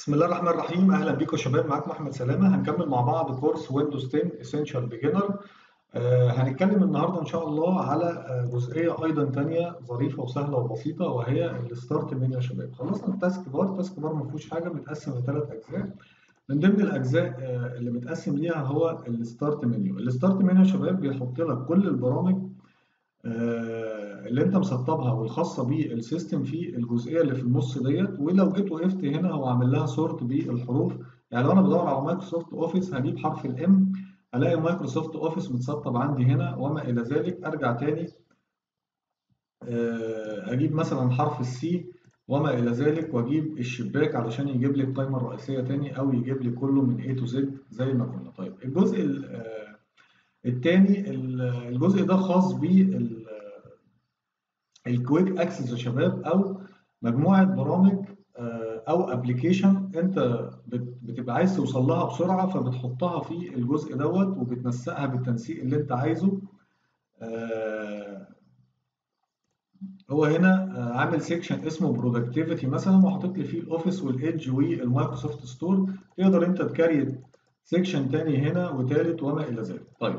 بسم الله الرحمن الرحيم اهلا بيكم يا شباب معاكم احمد سلامه هنكمل مع بعض كورس ويندوز 10 اسينشال بيجنر هنتكلم النهارده ان شاء الله على آه، جزئيه ايضا تانية ظريفه وسهله وبسيطه وهي الستارت منيو يا شباب خلصنا التاسك بار التاسك بار ما فيهوش حاجه متقسم لثلاث اجزاء من ضمن الاجزاء آه، اللي متقسم ليها هو الستارت منيو الستارت منيو يا شباب بيحط لك كل البرامج آه، اللي انت مسطبها والخاصه بالسيستم في الجزئيه اللي في النص ديت ولو جيت وقفت هنا هو عامل لها سورت بالحروف يعني لو انا بدور على مايكروسوفت اوفيس هجيب حرف الام الاقي مايكروسوفت اوفيس متسطب عندي هنا وما الى ذلك ارجع تاني آه، اجيب مثلا حرف السي وما الى ذلك واجيب الشباك علشان يجيب لي القائمه الرئيسيه تاني او يجيب لي كله من A to Z زي ما كنا طيب الجزء ال- آه، التاني ال- الجزء ده خاص بال الكويك اكسس يا شباب او مجموعه برامج آه، او ابلكيشن انت بت- بتبقى عايز توصل لها بسرعه فبتحطها في الجزء دوت وبتنسقها بالتنسيق اللي انت عايزه آه، هو هنا آه، عامل سيكشن اسمه برودكتيفيتي مثلا وحاطط لي فيه الاوفيس والايدج والمايكروسوفت ستور تقدر انت تكريت سيكشن تاني هنا وتالت وما الى ذلك طيب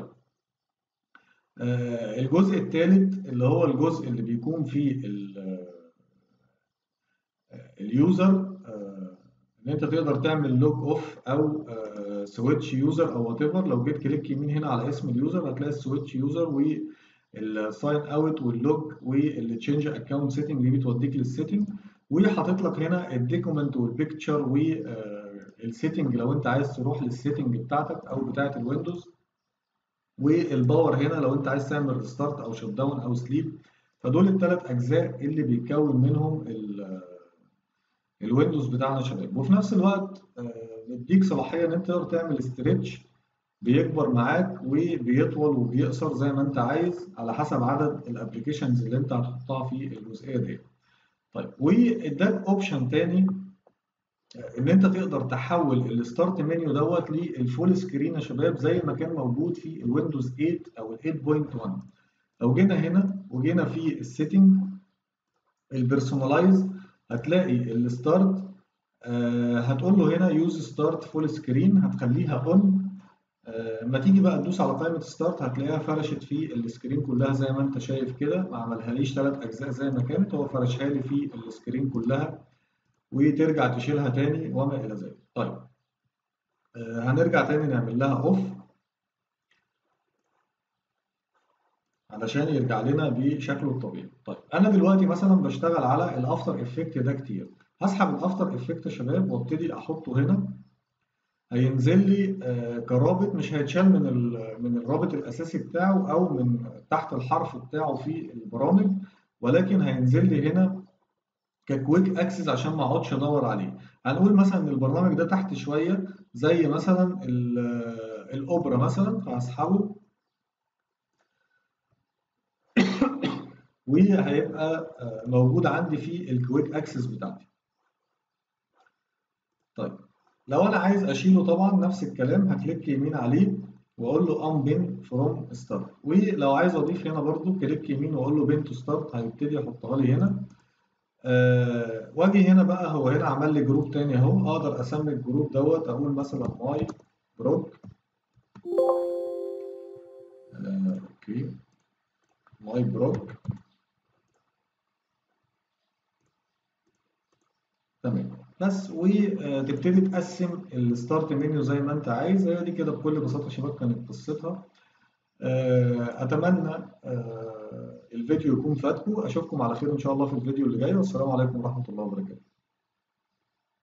آه، الجزء الثالث اللي هو الجزء اللي بيكون فيه ال- آه، اليوزر آه، ان انت تقدر تعمل لوج اوف او سويتش يوزر او وات ايفر لو جيت كليك يمين هنا على اسم اليوزر هتلاقي السويتش يوزر والساين اوت واللوج والتشينج اكونت سيتنج دي بتوديك للسيتنج وحاطط لك هنا الديكومنت والبيكتشر والسيتنج لو انت عايز تروح للسيتنج بتاعتك او بتاعت الويندوز والباور هنا لو انت عايز تعمل ريستارت او شت داون او سليب فدول الثلاث اجزاء اللي بيتكون منهم ال- الويندوز بتاعنا يا شباب وفي نفس الوقت آه، مديك صلاحيه ان انت تقدر تعمل استريتش بيكبر معاك وبيطول وبيقصر زي ما انت عايز على حسب عدد الابلكيشنز اللي انت هتحطها في الجزئيه دي طيب واداك اوبشن تاني ان انت تقدر تحول الستارت منيو دوت للفول سكرين يا شباب زي ما كان موجود في الويندوز 8 او ال 8.1 لو جينا هنا وجينا في السيتنج البيرسونلايز هتلاقي الستارت هتقول له هنا يوز ستارت فول سكرين هتخليها اون ما تيجي بقى تدوس على قائمه ستارت هتلاقيها فرشت في السكرين كلها زي ما انت شايف كده ما عملهاليش ثلاث اجزاء زي ما كانت هو فرشها لي في السكرين كلها وترجع تشيلها تاني وما الى ذلك طيب آه، هنرجع تاني نعمل لها اوف علشان يرجع لنا بشكله الطبيعي طيب انا دلوقتي مثلا بشتغل على الافتر افكت ده كتير هسحب الافتر افكت يا شباب وابتدي احطه هنا هينزل لي آه، كرابط مش هيتشال من ال- من الرابط الاساسي بتاعه او من تحت الحرف بتاعه في البرامج ولكن هينزل لي هنا ككويك اكسس عشان ما اقعدش ادور عليه هنقول مثلا ان البرنامج ده تحت شويه زي مثلا ال- الاوبرا مثلا فهسحبه وهيبقى آه، موجود عندي في الكويك اكسس بتاعتي طيب لو انا عايز اشيله طبعا نفس الكلام هكليك يمين عليه واقول له ان بين فروم ستارت ولو عايز اضيف هنا برضو كليك يمين واقول له بين تو ستارت هيبتدي يحطها لي هنا أه واجي هنا بقى هو هنا عمل لي جروب تاني اهو اقدر اسمي الجروب دوت اقول مثلا ماي بروك أه اوكي ماي بروك تمام بس وتبتدي تقسم الستارت منيو زي ما انت عايز هي دي كده بكل بساطه يا شباب كانت قصتها آه، اتمنى آه، الفيديو يكون فاتكم اشوفكم على خير ان شاء الله في الفيديو اللي جاي والسلام عليكم ورحمه الله وبركاته